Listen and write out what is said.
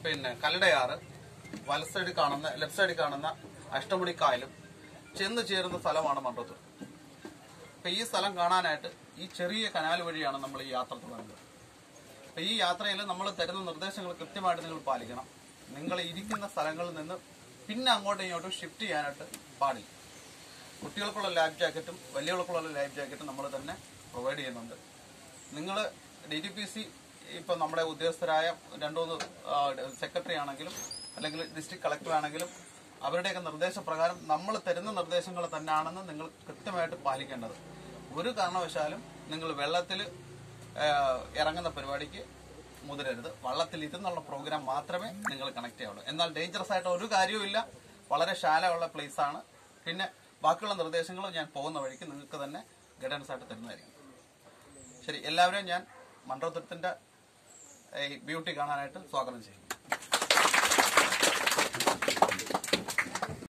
പിന്നെ കല്ലടയാറ് വല സൈഡിൽ കാണുന്ന ലെഫ്റ്റ് സൈഡിൽ കാണുന്ന അഷ്ടമുടി കായലും ചെന്ന് ചേരുന്ന സ്ഥലമാണ് മണ്ടത്തൂർ അപ്പൊ ഈ സ്ഥലം കാണാനായിട്ട് ഈ ചെറിയ കനാൽ വഴിയാണ് നമ്മൾ ഈ യാത്ര തുടങ്ങുന്നത് അപ്പൊ ഈ യാത്രയിൽ നമ്മൾ തരുന്ന നിർദ്ദേശങ്ങൾ കൃത്യമായിട്ട് നിങ്ങൾ പാലിക്കണം നിങ്ങൾ ഇരിക്കുന്ന സ്ഥലങ്ങളിൽ നിന്ന് പിന്നെ അങ്ങോട്ടും ഇങ്ങോട്ടും ഷിഫ്റ്റ് ചെയ്യാനായിട്ട് പാടില്ല കുട്ടികൾക്കുള്ള ലൈഫ് ജാക്കറ്റും വലിയവർക്കുള്ള ലൈഫ് ജാക്കറ്റും നമ്മൾ തന്നെ പ്രൊവൈഡ് ചെയ്യുന്നുണ്ട് നിങ്ങൾ ഡി ടി പി സി ഇപ്പം നമ്മുടെ ഉദ്യോഗസ്ഥരായ രണ്ടുമൂന്ന് സെക്രട്ടറി ആണെങ്കിലും അല്ലെങ്കിൽ ഡിസ്ട്രിക്ട് കളക്ടർ ആണെങ്കിലും അവരുടെയൊക്കെ നിർദ്ദേശപ്രകാരം നമ്മൾ തരുന്ന നിർദ്ദേശങ്ങൾ തന്നെയാണെന്ന് നിങ്ങൾ കൃത്യമായിട്ട് പാലിക്കേണ്ടത് ഒരു കാരണവശാലും നിങ്ങൾ വെള്ളത്തിൽ ഇറങ്ങുന്ന പരിപാടിക്ക് മുതിരരുത് വള്ളത്തിൽ ഇരുന്നുള്ള പ്രോഗ്രാം മാത്രമേ നിങ്ങൾ കണക്ട് ചെയ്യാവുള്ളൂ എന്നാൽ ഡേഞ്ചറസ് ആയിട്ട് ഒരു കാര്യവുമില്ല വളരെ ശാലമുള്ള പ്ലേസ് ആണ് പിന്നെ ബാക്കിയുള്ള നിർദ്ദേശങ്ങൾ ഞാൻ പോകുന്ന വഴിക്ക് നിങ്ങൾക്ക് തന്നെ ഗൈഡൻസ് ആയിട്ട് തരുന്നതായിരിക്കും ശരി എല്ലാവരെയും ഞാൻ മണ്ഡലത്തിന്റെ ബ്യൂട്ടി കാണാനായിട്ട് സ്വാഗതം ചെയ്യും